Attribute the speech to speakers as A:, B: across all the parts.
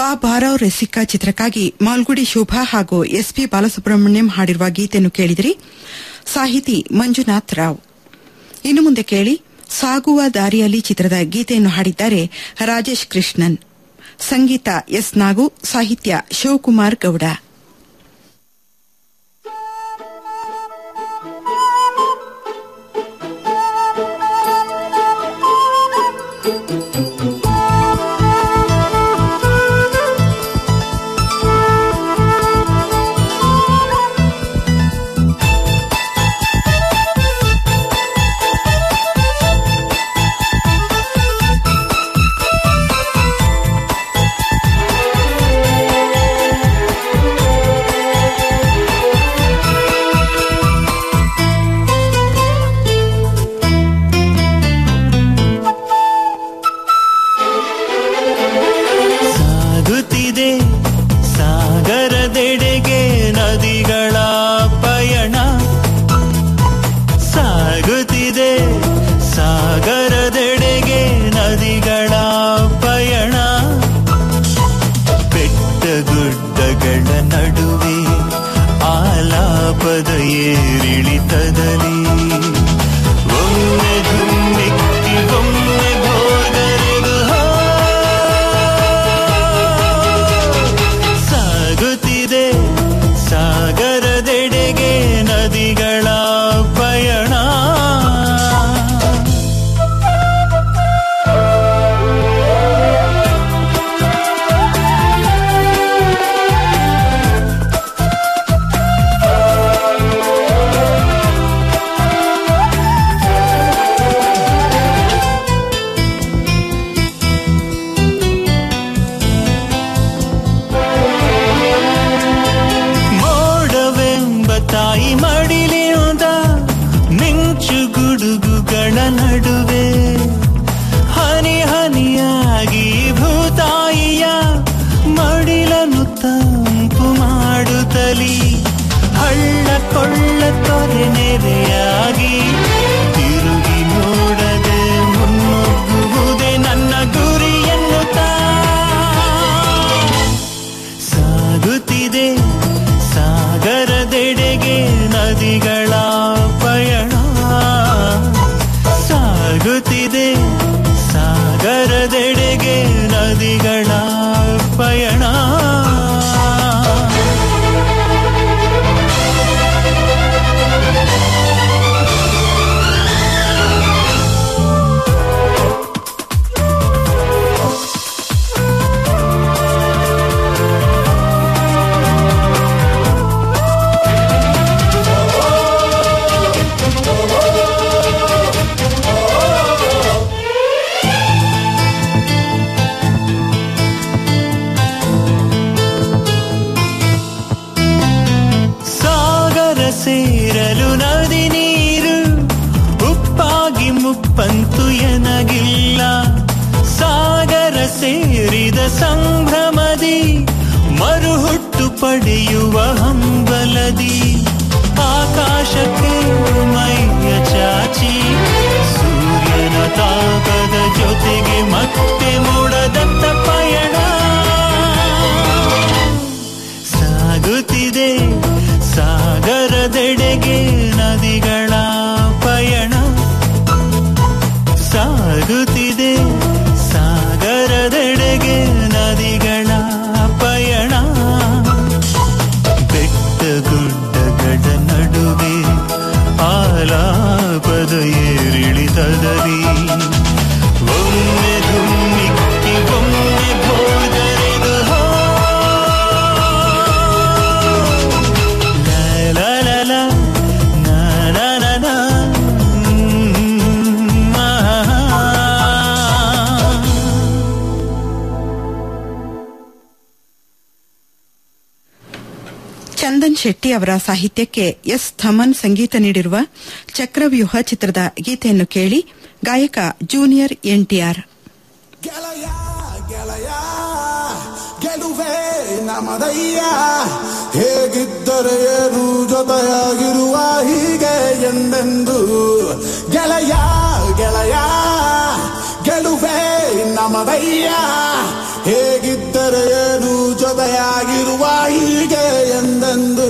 A: ಬಾ ಬಾರವ್ ರೆಸಿಕಾ ಚಿತ್ರಕ್ಕಾಗಿ ಮಾಲ್ಗುಡಿ ಶೋಭಾ ಹಾಗೂ ಎಸ್ಪಿ ಬಾಲಸುಬ್ರಹ್ಮಣ್ಯಂ ಹಾಡಿರುವ ಗೀತೆಯನ್ನು ಕೇಳಿದಿರಿ ಸಾಹಿತಿ ಮಂಜುನಾಥ್ ರಾವ್ ಇನ್ನು ಮುಂದೆ ಕೇಳಿ ಸಾಗುವ ದಾರಿಯಲ್ಲಿ ಚಿತ್ರದ ಗೀತೆಯನ್ನು ಹಾಡಿದ್ದಾರೆ ರಾಜೇಶ್ ಕೃಷ್ಣನ್ ಸಂಗೀತ ಎಸ್ ನಾಗು ಸಾಹಿತ್ಯ ಶಿವಕುಮಾರ್ ಗೌಡ
B: ಸಾಗುತ್ತಿದೆ ಸಾಗರದೆಡೆಗೆ ನದಿಗಳ ಪಯಣ ಸಾಗುತ್ತಿದೆ ಸಾಗರದೆಡೆಗೆ ನದಿಗಳ ಪಯಣ ಬೆಟ್ಟ ಗುಡ್ಡಗಳ ನಡುವೆ ಆಲಾಪದ ಏರಿಳಿತದಲ್ಲಿ ಒಮ್ಮೆ ಧುಮ್ಮಿಕ್ಕಿ ಒಮ್ಮೆ ಭೋಗರೆದು ಹೋ ಸಾಗುತ್ತಿದೆ ಸಾಗರದೆಡೆಗೆ ನದಿಗಳ ಪಯಣ ಮೋಡವೆಂಬ ತಾಯಿ ಮಡಿಲಿಯುದ ಮಿಂಚು ಗುಡುಗುಗಳ ನಡುವೆ ಹನಿ ಹನಿಯಾಗಿ ಭೂತಾಯಿಯ ಮಡಿಲನ್ನು ತಂಪು ಮಾಡುತ್ತಲಿ ಹಳ್ಳ ಕೊಳ್ಳ ತೊರೆ ನೆರೆಯಾಗಿ ತಿರುಗಿ ನೋಡದೆ ಮುನ್ನುಗ್ಗುವುದೇ ನನ್ನ ಗುರಿಯನ್ನುತ್ತಾ ಸಾಗುತ್ತಿದೆ ಸಾಗರದೆಡೆಗೆ ನದಿಗಳ ಪಯಣ ಸಾಗುತ್ತಿದೆ ಸಾಗರದೆಡೆಗೆ ನದಿಗಳ ಪಯಣ ಸಾಗರ ಸೇರಲು ನದಿ ನೀರು ಉಪ್ಪಾಗಿ ಮುಪ್ಪಂತು ಎನಗಿಲ್ಲ ಸಾಗರ ಸೇರಿದ ಸಂಭ್ರಮದಿ ಮರುಹುಟ್ಟು ಪಡೆಯುವ ಹಂಬಲದಿ ಆಕಾಶಕ್ಕೆ ಮೈಯ ಚಾಚಿ ಸೂರ್ಯನ ತಾಪದ ಜೊತೆಗೆ ಮತ್ತೆ ಮೂಡದತ್ತ ಪಯಣ ಸಾಗುತ್ತಿದೆ ಸಾಗರದೆಡೆಗೆ ನದಿಗಳ ಪಯಣ ಸಾಗುತ್ತಿದೆ ಸಾಗರದೆಡೆಗೆ ನದಿಗಳ ಪಯಣ ಬೆಟ್ಟ ಗುಡ್ಡಗಳ ನಡುವೆ ಆಲಾಪದ ಏರಿಳಿತದಲ್ಲಿ ಒಮ್ಮೆ ಧುಮ್ಮಿಕ್ಕಿ ಒಮ್ಮೆ ಭೋದರೆದು ಹೋ La la la la, na na na na, mm, ah.
A: Chandan Shetty ಅವರ ಸಾಹಿತ್ಯಕ್ಕೆ ಎಸ್ ಥಮನ್ ಸಂಗೀತ ನೀಡಿರುವ ಚಕ್ರವ್ಯೂಹ ಚಿತ್ರದ ಗೀತೆಯನ್ನು ಕೇಳಿ ಗಾಯಕ ಜೂನಿಯರ್ ಎನ್ಟಿಆರ್
C: ಗೆಳೆಯ ಗೆಳೆಯ ಗೆಲುವೆ ನಮದಯ್ಯ ಹೇಗಿದ್ದರೆ ಏನು ಜೊತೆಯಾಗಿರುವ ಹೀಗೆ ಎಂದೆಂದು ಗೆಳೆಯ ಗೆಳೆಯ ಗೆಲುವೆ ನಮದಯ್ಯ ಹೇಗಿದ್ದರೆ ಏನು ಹೀಗೆ ಎಂದೆಂದು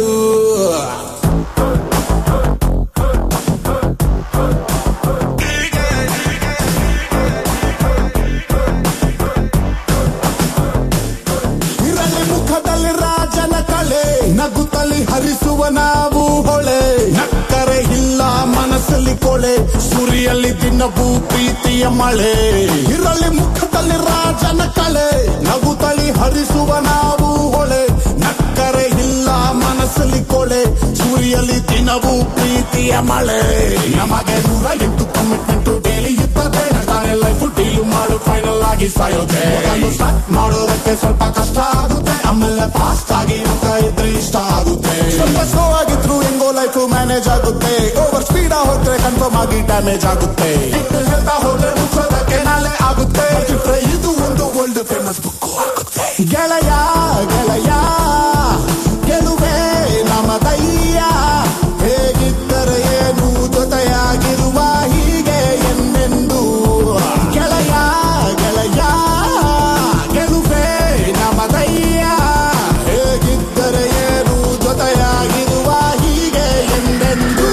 C: ಇರಲಿ ಮುಖದಲ್ಲಿ ರಾಜನ ಕಳೆ ನಗುತ್ತಲಿ ಹರಿಸುವ ನಾವು ಹೊಳೆ ನಕ್ಕರೆ ಇಲ್ಲ ಮನಸ್ಸಲ್ಲಿ ಕೊಳೆ ಸುರಿಯಲ್ಲಿ ದಿನವೂ ಪ್ರೀತಿಯ ಮಳೆ ಇರಲಿ ಮುಖದಲ್ಲಿ ರಾಜನ ಕಳೆ ನಗುತ್ತಲಿ ಹರಿಸುವ ನಾವು ಹೊಳೆ ನಕ್ಕರೆ ಇಲ್ಲ ಮನಸ್ಸಲ್ಲಿ ಕೊಳೆ ಸುರಿಯಲ್ಲಿ ದಿನವೂ ಪ್ರೀತಿಯ ಮಳೆ ನಮಗೆ ನೂರ ಎಂಟು ಕಮಿಟ್ಮೆಂಟ್ ಡೈಲಿ ಇರ್ತದೆ ನಗಾನೆ ಲೈಫ್ ಡೀಲು ಮಾಡು ಫೈನಲ್ ಆಗಿ ಸಾಯೋದೆ ಸ್ಟಾರ್ಟ್ ಮಾಡೋದಕ್ಕೆ ಸ್ವಲ್ಪ ಕಷ್ಟ ಆಗುತ್ತೆ ಆಮೇಲೆ ಫಾಸ್ಟ್ ಆಗಿ ಹೋಗ್ತಾ ಇದ್ರೆ ಇಷ್ಟ ಆಗುತ್ತೆ ಸ್ವಲ್ಪ ಸ್ಲೋ ಆಗಿದ್ರು ಹೆಂಗೋ ಲೈಫ್ ಮ್ಯಾನೇಜ್ ಆಗುತ್ತೆ ಓವರ್ ಸ್ಪೀಡ್ ಹೋದ್ರೆ ಕನ್ಫರ್ಮ್ ಆಗಿ ಡ್ಯಾಮೇಜ್ ಆಗುತ್ತೆ ಇಟ್ಟು ಹೇಳ್ತಾ ಹೋದ್ರೆ ಮುಚ್ಚೋದಕ್ಕೆ ನಾಳೆ ಆಗುತ್ತೆ ಬಿಟ್ರೆ ಇದು ಒಂದು ವರ್ಲ್ಡ್ ಫೇಮಸ್ ಬುಕ್ ಆಗುತ್ತೆ ಗೆಳೆಯ ಗೆಳೆಯ ಗೆಲುವೆ ನಮದಯ್ಯ ಹೇಗಿದ್ದರೆ ಏನು ಜೊತೆಯಾಗಿರುವ ಹೀಗೆ ಎಂದೆಂದು ಗೆಳೆಯ ಗೆಳೆಯ ಗೆಲುವೆ ನಮದಯ್ಯ ಹೇಗಿದ್ದರೆ ಏನು ಜೊತೆಯಾಗಿರುವ ಹೀಗೆ ಎಂದೆಂದು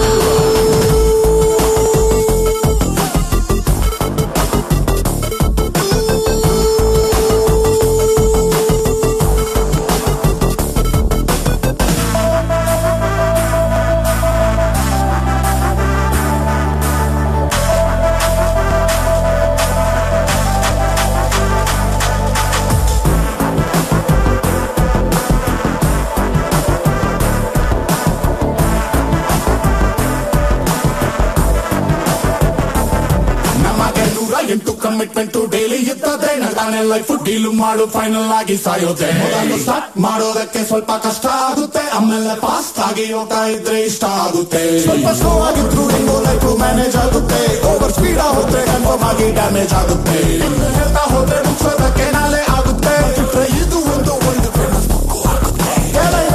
C: ನಮಗೆ ನೂರ ಎಂಟು ಕಮಿಟ್ಮೆಂಟ್ ಡೈಲಿ ಇರ್ತದೆ ನಗಾನೆ ಲೈಫ್ ಡೀಲು ಮಾಡು ಫೈನಲ್ ಆಗಿ ಸಾಯೋದೆ ಮೊದಲು ಸ್ಟಾರ್ಟ್ ಮಾಡೋದಕ್ಕೆ ಸ್ವಲ್ಪ ಕಷ್ಟ ಆಗುತ್ತೆ ಆಮೇಲೆ ಫಾಸ್ಟ್ ಆಗಿ ಹೋಗ್ತಾ ಇದ್ರೆ ಇಷ್ಟ ಆಗುತ್ತೆ ಸ್ವಲ್ಪ ಸ್ಲೋ ಆಗಿದ್ರು ಹೆಂಗೋ ಲೈಫ್ ಮ್ಯಾನೇಜ್ ಆಗುತ್ತೆ ಓವರ್ ಸ್ಪೀಡ್ ಹೋದ್ರೆ ಕನ್ಫರ್ಮ್ ಆಗಿ ಡ್ಯಾಮೇಜ್ ಆಗುತ್ತೆ ಇನ್ನು ಹೇಳ್ತಾ ಹೋದ್ರೆ ಮುಚ್ಚೋದಕ್ಕೆ ನಾಳೆ ಆಗುತ್ತೆ ಬಿಟ್ರೆ ಇದು ಒಂದು ವರ್ಲ್ಡ್ ಫೇಮಸ್ ಬುಕ್ ಆಗುತ್ತೆ ಗೆಳೆಯ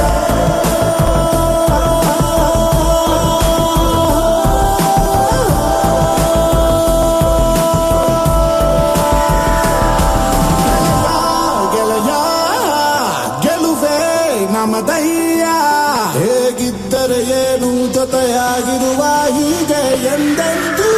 C: ಗೆಳೆಯ ಗೆಲುವೆ ನಮದಯ್ಯ ಹೇಗಿದ್ದರೆ ಏನು ಜೊತೆಯಾಗಿರುವ ಹೀಗೆ ಎಂದೆಂದೂ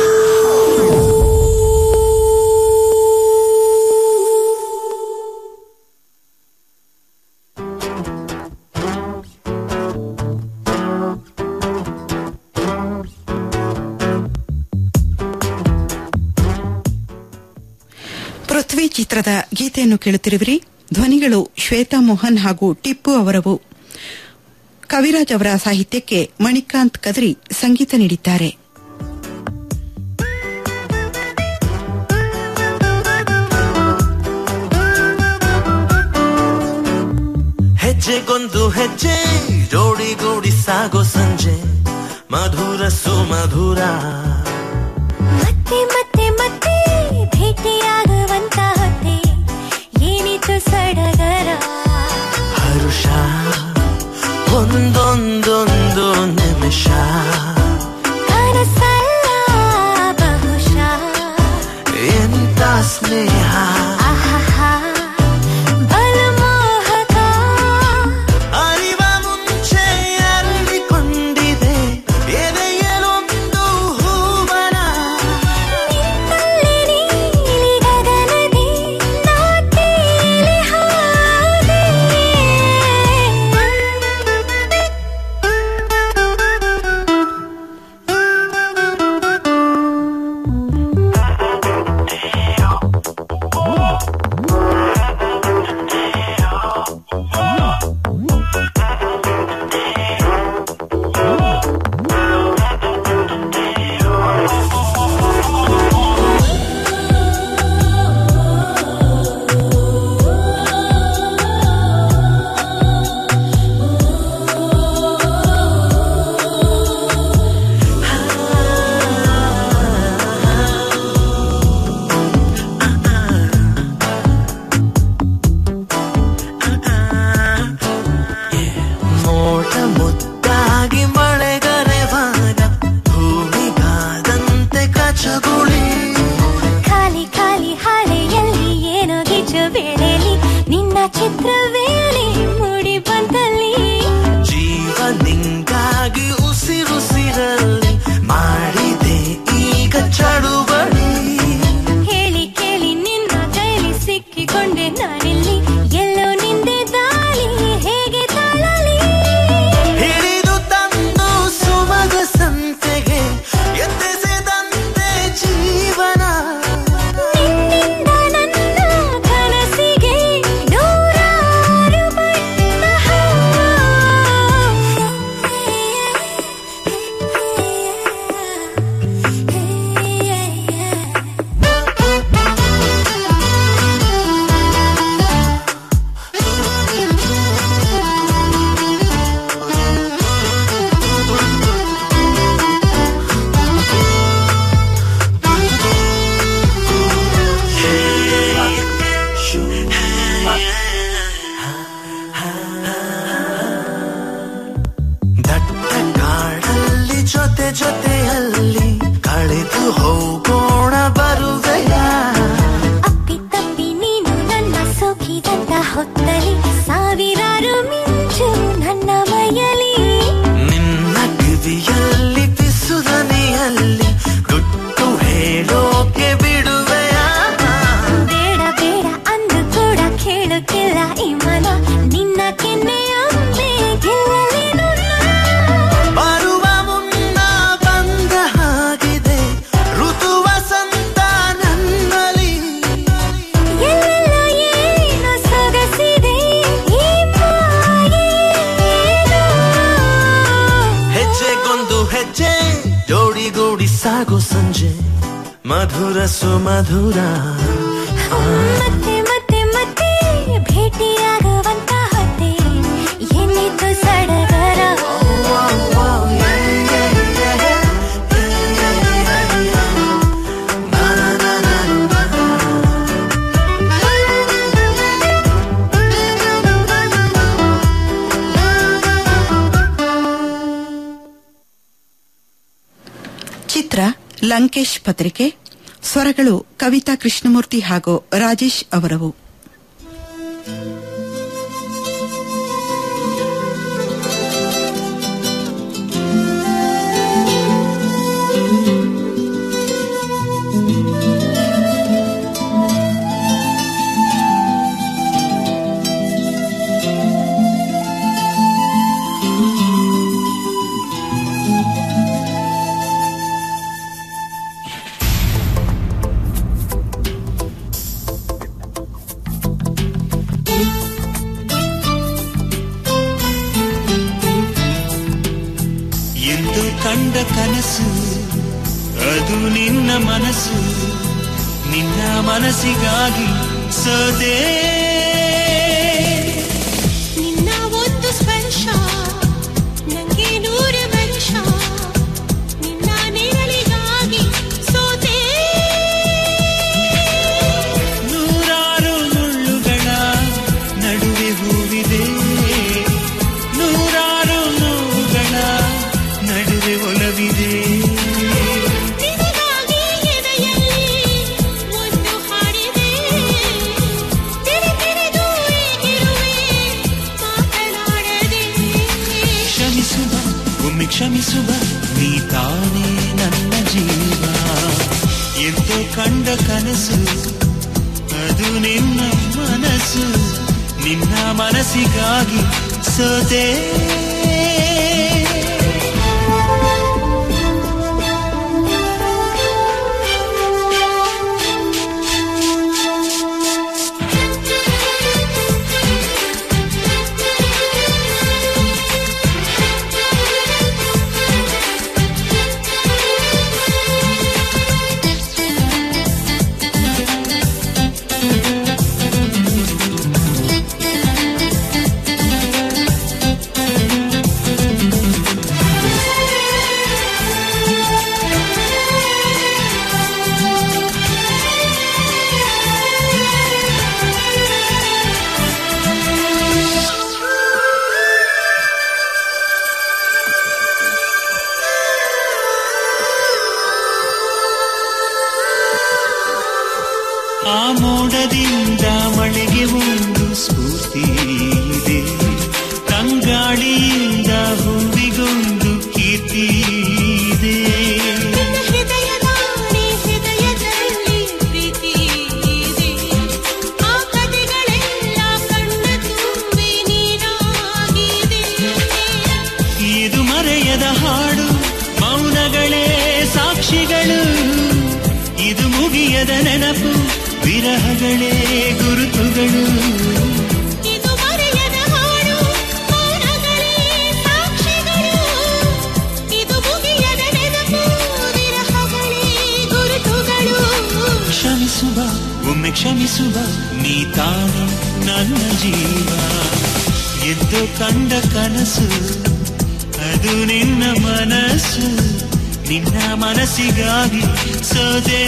A: ಪೃಥ್ವಿ ಚಿತ್ರದ ಗೀತೆಯನ್ನು ಕೇಳುತ್ತಿರುವಿರಿ ಧ್ವನಿಗಳು ಶ್ವೇತಾ ಮೋಹನ್ ಹಾಗೂ ಟಿಪ್ಪು ಅವರವು ಕವಿರಾಜ್ ಅವರ ಸಾಹಿತ್ಯಕ್ಕೆ ಮಣಿಕಾಂತ್ ಕದ್ರಿ ಸಂಗೀತ ನೀಡಿದ್ದಾರೆ
D: ಹೆಜ್ಜೆಗೊಂದು ಹೆಜ್ಜೆ ಜೋಡಿಗೂಡಿ ಸಾಗೋ ಸಂಜೆ ಮಧುರ ಸುಮಧುರ
E: ಮತ್ತೆ ಮತ್ತೆ ಮತ್ತೆ ಭೇಟಿಯಾಗುವಂತ ಹೊತ್ತೆ ಏನಿತು ಸಡಗರ
D: ಹರುಷ ಒಂದೊಂದೊಂದು ನಿಮಿಷ
E: ಕನಸಲ್ಲ ಬಹುಶಃ
D: ಎಂತ ಸ್ನೇಹ
E: ಆಹಾಹಾ ಬಲು ಮೋಹಕ
D: ಅರಿವ ಮುಂಚೆ ಅರಳಿಕೊಂಡಿದೆ ಎದೆಯಲೊಂದು ಹೂವನ
E: ನಿನ್ನಲ್ಲಿ ನೀಲಿ ಗಗನದಿ ನಾ ತೇಲಿ ಹೋದೆ.
D: ಮೋಟ ಮುದ್ದಾಗಿ ಮಳೆಗರೆವಾಗ ಭೂಮಿಗಾದಂತೆ ಕಚಗುಳಿ
E: ಖಾಲಿ ಖಾಲಿ ಹಾಳೆಯಲ್ಲಿ ಏನೋ ಗಿಜು ಬೆಳೆಲಿ ನಿನ್ನ ಚಿತ್ರವೇಳಿ ಮೂಡಿ ಬಂದ
D: ಮಧುರ ಸುಮಧುರ
E: ಮತ್ತೆ ಮತ್ತೆ ಮತ್ತೆ ಭೇಟಿಯಾಗುವಂತ ಹೊತ್ತೆ ಎನ್ನಿತು ಸಡಗರ
A: ಚಿತ್ರ ಲಂಕೇಶ್ ಪತ್ರಿಕೆ ಸ್ವರಗಳು ಕವಿತಾ ಕೃಷ್ಣಮೂರ್ತಿ ಹಾಗೂ ರಾಜೇಶ್ ಅವರವು
B: ಎಂದು ಕಂಡ ಕನಸು ಅದು ನಿನ್ನ ಮನಸ್ಸು ನಿನ್ನ ಮನಸ್ಸಿಗಾಗಿ ಸೋದೆ
E: ನಿನ್ನ ಒಂದು ಸ್ಪರ್ಶ ನಂಗೆ ನೂರ ವರ್ಷ ನಿನ್ನ ನೆರಳಿಗಾಗಿ ಸೋತೆ
B: ನೂರಾರು ಮುಳ್ಳುಗಳ ನಡುವೆ ಹೂವಿದೆ ನೂರಾರು ನೋವುಗಳ ನಡುವೆ ಒಲವಿದೆ
E: ನಿನಗಾಗಿ ಎದೆಯಲ್ಲಿ ಒಂದು ಹಾಡಿದೆ ತೆರೆ ತೆರೆದು ಏಗಿರುವೆ ಮಾತನಾಡದೆ
B: ಕ್ಷಮಿಸುವ ಒಮ್ಮೆ ಕ್ಷಮಿಸುವ ನೀ ತಾನೇ ನನ್ನ ಜೀವ ಎಂತೋ ಕಂಡ ಕನಸು ಅದು ನಿನ್ನ ಮನಸ್ಸು ನಿನ್ನ ಮನಸ್ಸಿಗಾಗಿ ಸೋದೆ ಆ ಮೋಡದಿಂದ ಮಳೆಗೆ ಒಂದು ಸ್ಫೂರ್ತಿ ಇದೆ ತಂಗಾಳಿಯಿಂದ ಹೂವಿಗೊಂದು ಕೀರ್ತಿ ಇದೆ
E: ನಿನ್ನ ಹೃದಯದ ನೀ ಹೃದಯದಲ್ಲಿ ಪ್ರೀತಿ ಇದೆ ಆ ಕಥೆಗಳೆಲ್ಲ ಕಣ್ಣ ತುಂಬಿ ನೀನಾಗಿದೆ
B: ಇದು ಮರೆಯದ ಹಾಡು ಮೌನಗಳೇ ಸಾಕ್ಷಿಗಳು ಇದು ಮುಗಿಯದ ನೆನಪು ವಿರಹಗಳೇ ಗುರುತುಗಳು
E: ಇದು ಮರೆಯದ ಹಾಡು ಮೌನಗಳೇ ಸಾಕ್ಷಿಗಳು ಇದು ಮುಗಿಯದ ನೆನಪು ವಿರಹಗಳೇ ಗುರುತುಗಳು
B: ಕ್ಷಮಿಸುವ ಒಮ್ಮೆ ಕ್ಷಮಿಸುವ ನೀ ತಾನು ನನ್ನ ಜೀವ ಎದ್ದು ಕಂಡ ಕನಸು ಅದು ನಿನ್ನ ಮನಸ್ಸು ನಿನ್ನ ಮನಸ್ಸಿಗಾಗಿ ಸೋದೆ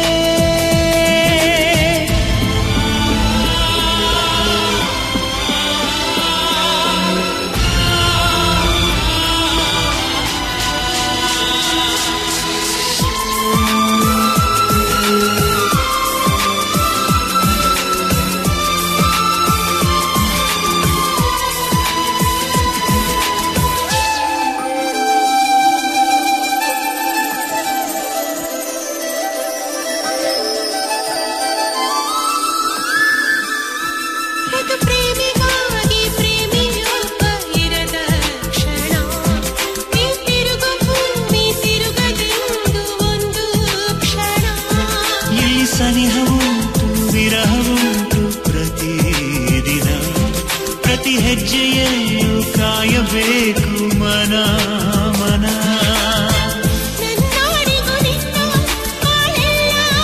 E: ಇದು ಪ್ರೇಮಿಗಾಗಿ ಪ್ರೇಮಿಯೊಬ್ಬ ಇರದ ಕ್ಷಣ ನೀ ತಿರುಗು ಭೂಮಿ ತಿರುಗದೆಂದು ಒಂದು ಕ್ಷಣ
B: ಇಲ್ಲಿ ಸನಿಹವುಂಟು ವಿರಹವುಂಟು ಪ್ರತಿದಿನ ಪ್ರತಿ ಹೆಜ್ಜೆಯಲ್ಲೂ ಕಾಯಬೇಕು ಮನ ಮನ
E: ನನ್ನಾಡಿಗೂ ನಿನ್ನ ಬಾಳೆಲ್ಲ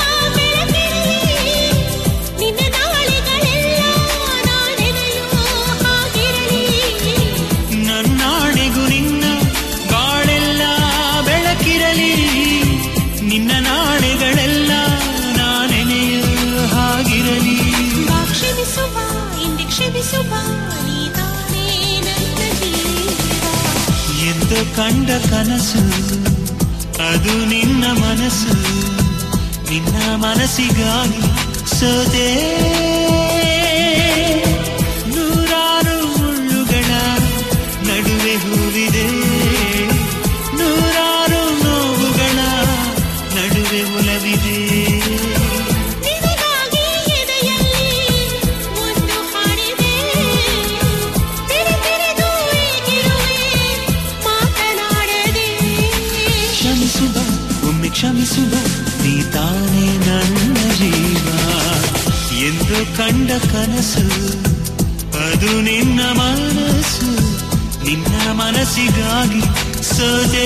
E: ಕ್ಷಮಿಸು ಬಾ ನೀ ತಾನೇ ನನ್ನ ಜೀವ
D: ಎಂದು ಕಂಡ ಕನಸು ಅದು ನಿನ್ನ ಮನಸ್ಸು ನಿನ್ನ ಮನಸ್ಸಿಗಾಗಿ ಸೋದೆ ನೂರಾರು ಮುಳ್ಳುಗಳ ನಡುವೆ ಹೂವಿದೆ ನೂರಾರು ನೋವುಗಳ ನಡುವೆ ಒಲವಿದೆ
E: ನಿನಗಾಗಿ ಎದೆಯಲ್ಲಿ ಒಂದು ಹಾಡಿದೆ ತಿರು ತಿರುದು ಏಕಿರುವೆ ಮಾತನಾಡದೆ
D: ಕ್ಷಮಿಸುವ ಒಮ್ಮೆ ಕ್ಷಮಿಸುವ ನೀ ತಾನೇ ನನ್ನ ಜೀವ ಎಂದು ಕಂಡ ಕನಸು ಅದು ನಿನ್ನ ಮನಸ್ಸು ನಿನ್ನ ಮನಸ್ಸಿಗಾಗಿ ಸೋದೆ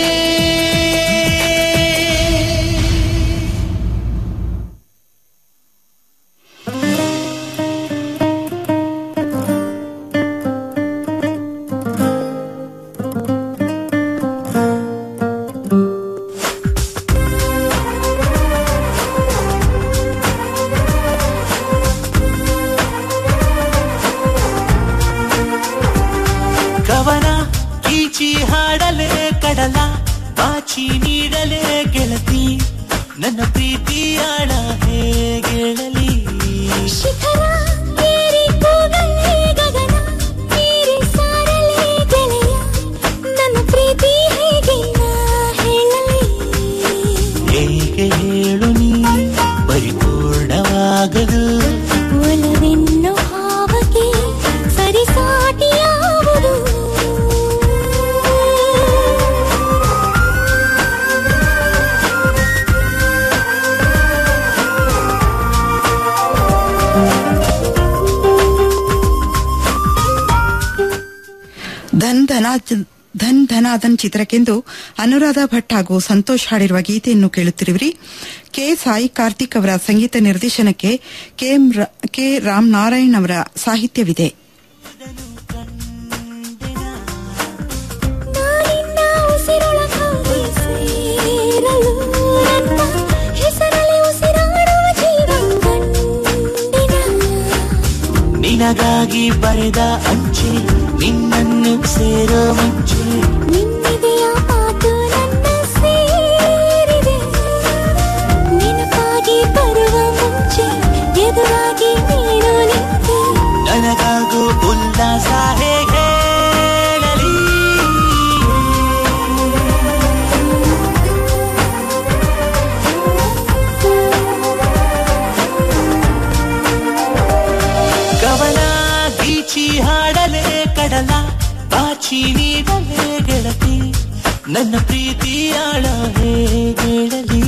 D: ಕವನ ಕೀಚಿ ಹಾಡಲೇ ಕಡಲ ಬಾಚಿ ನೀಡಲೇ ಗೆಳತಿ ನನ್ನ ಪ್ರೀತಿಯಾಳ ಹೇಗೆಳಲಿ
E: ಶಿಖರ ಏರಿ ಕೂಗಲೇ ಗಗನ ಮೀರಿ ಸಾರಲೇ ಗೆಳೆಯ ನನ್ನ ಪ್ರೀತಿ ಹೇಗೆ ನಾ ಹೇಳಲಿ
D: ಹೇಗೆ ಹೇಳು ನೀ ಪರಿಪೂರ್ಣವಾಗದು
E: ಒಲವೆನ್ನೋ ಭಾವಕ್ಕೆ ಸರಿಸಾಟಿಯಾವುದು
A: ಧನ್ ಧನಾ ಧನ್ ಧನಾಧನ್ ಚಿತ್ರಕ್ಕೆಂದು ಅನುರಾಧ ಭಟ್ ಹಾಗೂ ಸಂತೋಷ್ ಹಾಡಿರುವ ಗೀತೆಯನ್ನು ಕೇಳುತ್ತಿರುವಿರಿ ಕೆ ಸಾಯಿ ಕಾರ್ತಿಕ್ ಅವರ ಸಂಗೀತ ನಿರ್ದೇಶನಕ್ಕೆ ಕೆ ಎಂ ರ- ಕೆ ರಾಮ್ ನಾರಾಯಣ್ ಅವರ ಸಾಹಿತ್ಯವಿದೆ
E: ನಾನಿನ್ನ ಉಸಿರೊಳಗಾಗಿ ಸೇರಲು ನನ್ನ ಹೆಸರಲ್ಲಿ ಉಸಿರಾಡುವ ಜೀವ ಕಂಡಿನ
D: ನಿನಗಾಗಿ ಬರೆದ ಅಂಚೆ ನಿನ್ನನ್ನು ಸೇರೋ ಮುಂಚೆ
E: ನಿನ್ನಿದೆಯ ಮಾತು ನನ್ನ ಸೇರಿದೆ ನೆನಪಾಗಿ ಬರುವ ಮುಂಚೆ ಎದುರಾಗಿ ನೀನು ನಿಂತೆ
D: ನನಗಾಗೂ ಉಲ್ಲಾಸ ಹೇಗೆ ಹೇಳಲಿ ಕವನ ಗೀಚಿ ಹಾಡಲೇ ಕಡಲ ಬಾಚಿ ನೀಡಲೇ ಗೆಳತಿ ನನ್ನ ಪ್ರೀತಿಯಾಳ ಹೇಳಲಿ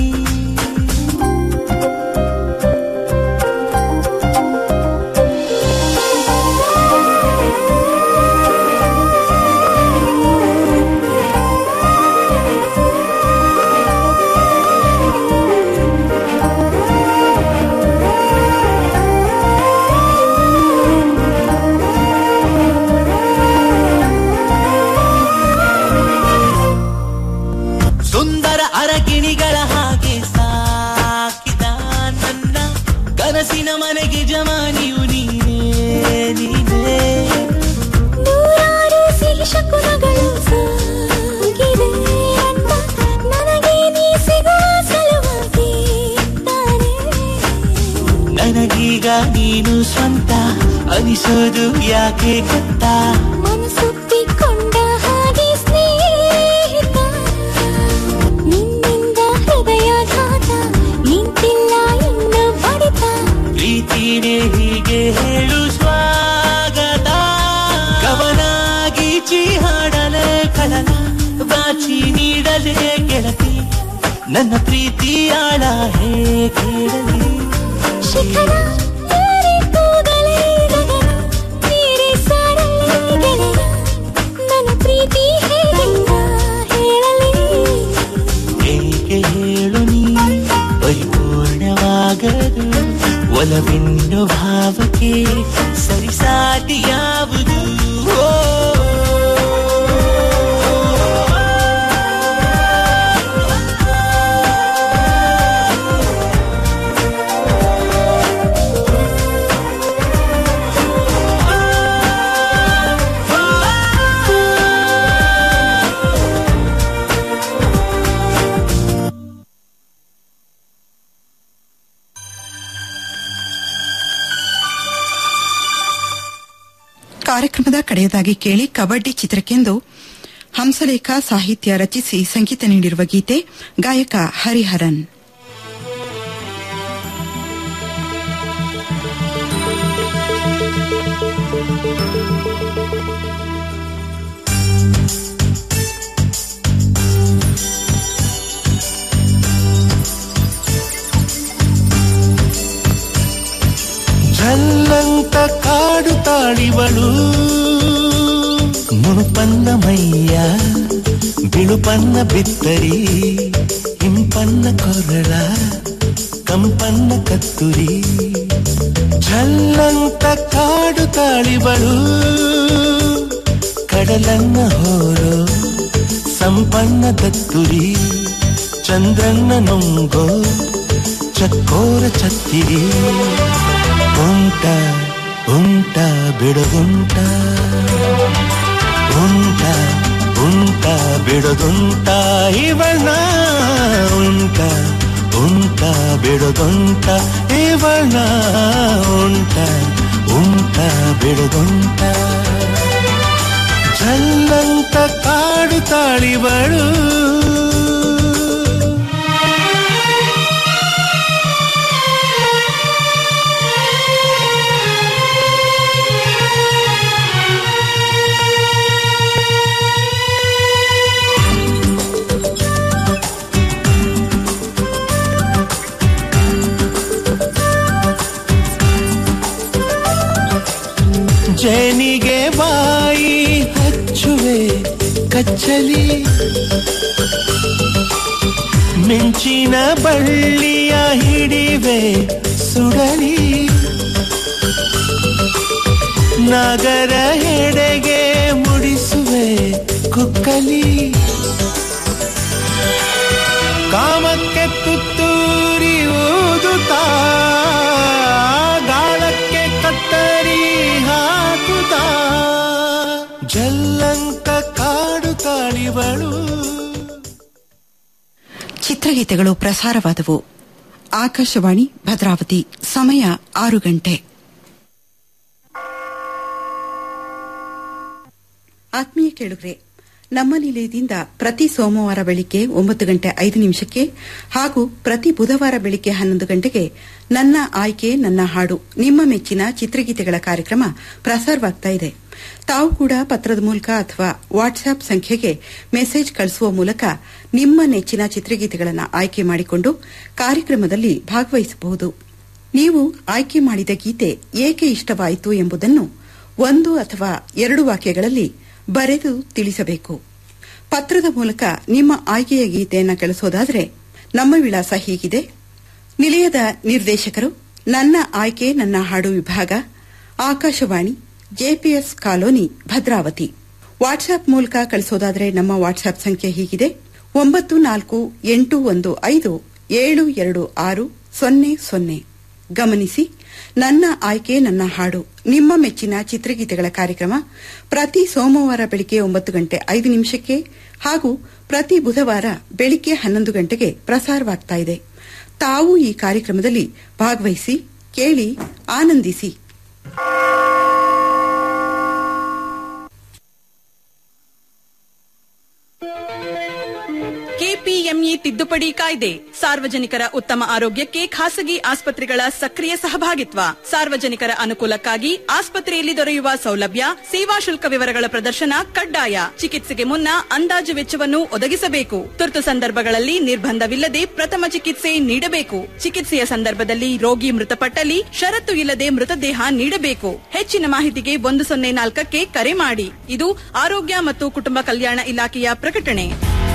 D: ಸುಂದರ ಅರಗಿಣಿಗಳ ಹಾಗೆ ಸಾಕಿದ ನನ್ನ ಕನಸಿನ ಮನೆಗೆ ಜಮಾನಿಯು ನೀನೇ ನೀನೇ
E: ನೂರಾರು ಸಿಹಿ ಶಕುನಗಳು ಸಾಗಿದೆ ಅಂತ ನನಗೆ ನೀ ಸಿಗುವ ಸಲುವಾಗಿ ತಾನೇ
D: ನನಗೀಗ ನೀನು ಸ್ವಂತ ಅನಿಸೋದು ಯಾಕೆ ಗೊತ್ತಾ
E: ಮನಸ್ಸೊಪ್ಪಿಕೊಂಡ ಹಾಗೆ ಸ್ನೇಹಿತ ನಿನ್ನಿಂದ ಹೃದಯಾಘಾತ ನಿಂತಿಲ್ಲ ಇನ್ನು ಬಡಿತ
D: ಪ್ರೀತಿನೇ ಹೀಗೆ ಹೇಳು ಸ್ವಾಗತ ಕವನ ಗೀಚಿ ಹಾಡಲೇ ಕಡಲ ಬಾಚಿ ನೀಡಲೇ ಗೆಳತಿ ನನ್ನ ಪ್ರೀತಿಯಾಳ ಹೇಳಲಿ
E: ಶಿಖರ ಏರಿ ಕೂಗಲೇ ಗಗನ ಮೀರಿ ಸಾರಲೇ ಗೆಳೆಯ ನನ್ನ ಪ್ರೀತಿ ಹೇಗೆಂದ ಹೇಳಲಿ
D: ಹೇಗೆ ಹೇಳು ನೀ ಪರಿಪೂರ್ಣವಾಗದು ಒಲವೆನ್ನು ಭಾವಕ್ಕೆ ಸರಿಸಾಟಿ ಯಾವುದು ಓ
E: ಆ
A: ಕಾರ್ಯಕ್ರಮದ ಕಡೆಯದಾಗಿ ಕೇಳಿ ಕಬಡ್ಡಿ ಚಿತ್ರಕ್ಕೆಂದು ಹಂಸಲೇಖ ಸಾಹಿತ್ಯ ರಚಿಸಿ ಸಂಗೀತ ನೀಡಿರುವ ಗೀತೆ ಗಾಯಕ ಹರಿಹರನ್
D: ಜಲ್ಲಂತ ಕಾಡು ತಾಳಿವಳು ಮುಳುಪನ್ನ ಮೈಯ ಬಿಳುಪನ್ನ ಬಿತ್ತರಿ ಇಂಪನ್ನ ಕೊರಳ ಕಂಪನ್ನ ಕತ್ತುರಿ ಜಲ್ಲಂತ ಕಾಡು ತಾಳಿವಳು ಕಡಲನ್ನ ಹೋರೋ ಸಂಪನ್ನ ದತ್ತುರಿ ಚಂದ್ರನ್ನ ನುಂಗೋ ಚಕ್ಕೋರ ಚತ್ತಿರಿ ಉಂಟ ಉಂಟ ಬಿಡದುಂಟ ಉಂಟ ಉಂಟ ಬಿಡದುಂಟ ಇವಳ ಉಂಟ ಉಂಟ ಬಿಡದುಂಟ ಇವಳ ಉಂಟ ಉಂಟ ಬಿಡದುಂಟ ಜಲ್ಲಂತ ಕಾಡು ತಾಳಿವಳು ಜೇನಿಗೆ ಬಾಯಿ ಹಚ್ಚುವೆ ಕಚ್ಚಲಿ ಮಿಂಚಿನ ಬಳ್ಳಿಯ ಹಿಡಿವೆ ಸುಡಲಿ ನಗರ ಹೆಡೆಗೆ ಮುಡಿಸುವೆ ಕುಕ್ಕಲಿ ಕಾಮಕ್ಕೆ ತುತ್ತೂರಿ ಊದುತ್ತಾ ಗಾಳಕ್ಕೆ ಕತ್ತರಿ ಹಾಕುತ್ತಾ ಜಲ್ಲಂತ ಕಾಡು ತಾಳಿವಳು
A: ಚಿತ್ರಗೀತೆಗಳು ಪ್ರಸಾರವಾದವು ಆಕಾಶವಾಣಿ ಭದ್ರಾವತಿ ಸಮಯ ಆರು ಗಂಟೆ ಆತ್ಮೀಯ ಕೇಳುಗರೆ ನಮ್ಮ ನಿಲಯದಿಂದ ಪ್ರತಿ ಸೋಮವಾರ ಬೆಳಿಗ್ಗೆ ಒಂಬತ್ತು ಗಂಟೆ ಐದು ನಿಮಿಷಕ್ಕೆ ಹಾಗೂ ಪ್ರತಿ ಬುಧವಾರ ಬೆಳಿಗ್ಗೆ ಹನ್ನೊಂದು ಗಂಟೆಗೆ ನನ್ನ ಆಯ್ಕೆ ನನ್ನ ಹಾಡು ನಿಮ್ಮ ಮೆಚ್ಚಿನ ಚಿತ್ರಗೀತೆಗಳ ಕಾರ್ಯಕ್ರಮ ಪ್ರಸಾರವಾಗ್ತಾ ಇದೆ ತಾವು ಕೂಡ ಪತ್ರದ ಮೂಲಕ ಅಥವಾ ವಾಟ್ಸ್ಆಪ್ ಸಂಖ್ಯೆಗೆ ಮೆಸೇಜ್ ಕಳಿಸುವ ಮೂಲಕ ನಿಮ್ಮ ನೆಚ್ಚಿನ ಚಿತ್ರಗೀತೆಗಳನ್ನು ಆಯ್ಕೆ ಮಾಡಿಕೊಂಡು ಕಾರ್ಯಕ್ರಮದಲ್ಲಿ ಭಾಗವಹಿಸಬಹುದು ನೀವು ಆಯ್ಕೆ ಮಾಡಿದ ಗೀತೆ ಏಕೆ ಇಷ್ಟವಾಯಿತು ಎಂಬುದನ್ನು ಒಂದು ಅಥವಾ ಎರಡು ವಾಕ್ಯಗಳಲ್ಲಿ ಬರೆದು ತಿಳಿಸಬೇಕು ಪತ್ರದ ಮೂಲಕ ನಿಮ್ಮ ಆಯ್ಕೆಯ ಗೀತೆಯನ್ನು ಕಳಿಸೋದಾದರೆ ನಮ್ಮ ವಿಳಾಸ ಹೀಗಿದೆ ನಿಲಯದ ನಿರ್ದೇಶಕರು ನನ್ನ ಆಯ್ಕೆ ನನ್ನ ಹಾಡು ವಿಭಾಗ Akashvani JPS colony Bhadravati WhatsApp ಮೂಲಕ ಕಳಿಸೋದಾದರೆ ನಮ್ಮ ವಾಟ್ಸ್ಆಪ್ ಸಂಖ್ಯೆ ಹೀಗಿದೆ ಒಂಬತ್ತು ನಾಲ್ಕು ಎಂಟು ಒಂದು ಐದು ಏಳು ಎರಡು ಆರು ಸೊನ್ನೆ ಸೊನ್ನೆ ಗಮನಿಸಿ ನನ್ನ ಆಯ್ಕೆ ನನ್ನ ಹಾಡು ನಿಮ್ಮ ಮೆಚ್ಚಿನ ಚಿತ್ರಗೀತೆಗಳ ಕಾರ್ಯಕ್ರಮ ಪ್ರತಿ ಸೋಮವಾರ ಬೆಳಿಗ್ಗೆ ಒಂಬತ್ತು ಗಂಟೆ ಐದು ನಿಮಿಷಕ್ಕೆ ಹಾಗೂ ಪ್ರತಿ ಬುಧವಾರ ಬೆಳಿಗ್ಗೆ ಹನ್ನೊಂದು ಗಂಟೆಗೆ ಪ್ರಸಾರವಾಗ್ತಾ ಇದೆ ತಾವು ಈ ಕಾರ್ಯಕ್ರಮದಲ್ಲಿ ಭಾಗವಹಿಸಿ ಕೇಳಿ ಆನಂದಿಸಿ
F: ಕೆಪಿಎಂಇ ತಿದ್ದುಪಡಿ ಕಾಯ್ದೆ ಸಾರ್ವಜನಿಕರ ಉತ್ತಮ ಆರೋಗ್ಯಕ್ಕೆ ಖಾಸಗಿ ಆಸ್ಪತ್ರೆಗಳ ಸಕ್ರಿಯ ಸಹಭಾಗಿತ್ವ ಸಾರ್ವಜನಿಕರ ಅನುಕೂಲಕ್ಕಾಗಿ ಆಸ್ಪತ್ರೆಯಲ್ಲಿ ದೊರೆಯುವ ಸೌಲಭ್ಯ ಸೇವಾ ಶುಲ್ಕ ವಿವರಗಳ ಪ್ರದರ್ಶನ ಕಡ್ಡಾಯ ಚಿಕಿತ್ಸೆಗೆ ಮುನ್ನ ಅಂದಾಜು ವೆಚ್ಚವನ್ನು ಒದಗಿಸಬೇಕು ತುರ್ತು ಸಂದರ್ಭಗಳಲ್ಲಿ ನಿರ್ಬಂಧವಿಲ್ಲದೆ ಪ್ರಥಮ ಚಿಕಿತ್ಸೆ ನೀಡಬೇಕು ಚಿಕಿತ್ಸೆಯ ಸಂದರ್ಭದಲ್ಲಿ ರೋಗಿ ಮೃತಪಟ್ಟಲ್ಲಿ ಷರತ್ತು ಇಲ್ಲದೆ ಮೃತದೇಹ ನೀಡಬೇಕು ಹೆಚ್ಚಿನ ಮಾಹಿತಿಗೆ ಒಂದು ಸೊನ್ನೆ ನಾಲ್ಕಕ್ಕೆ ಕರೆ ಮಾಡಿ ಇದು ಆರೋಗ್ಯ ಮತ್ತು ಕುಟುಂಬ ಕಲ್ಯಾಣ ಇಲಾಖೆಯ ಪ್ರಕಟಣೆ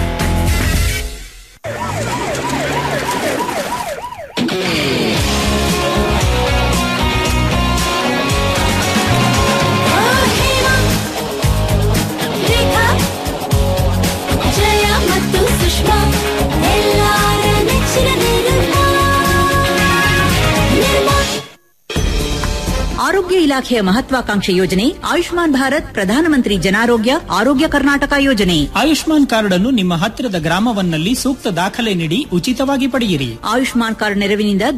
E: ರೇಖಾ ಜಯ ಮತ್ತು ಸುಷ್ಮಾ ಎಲ್ಲಾರ ನೆಚ್ಚಿನ ನಿರ್ಮಾ ನಿರ್ಮಾ
G: ಆರೋಗ್ಯ ಇಲಾಖೆಯ ಮಹತ್ವಾಕಾಂಕ್ಷೆ ಯೋಜನೆ ಆಯುಷ್ಮಾನ್ ಭಾರತ್ ಪ್ರಧಾನಮಂತ್ರಿ ಜನಾರೋಗ್ಯ ಆರೋಗ್ಯ ಕರ್ನಾಟಕ ಯೋಜನೆ
H: ಆಯುಷ್ಮಾನ್ ಕಾರ್ಡ್ ಅನ್ನು ನಿಮ್ಮ ಹತ್ತಿರದ ಗ್ರಾಮವನ್ನಲ್ಲಿ ಸೂಕ್ತ ದಾಖಲೆ ನೀಡಿ ಉಚಿತವಾಗಿ ಪಡೆಯಿರಿ
G: ಆಯುಷ್ಮಾನ್ ಕಾರ್ಡ್ ನೆರವಿನಿಂದ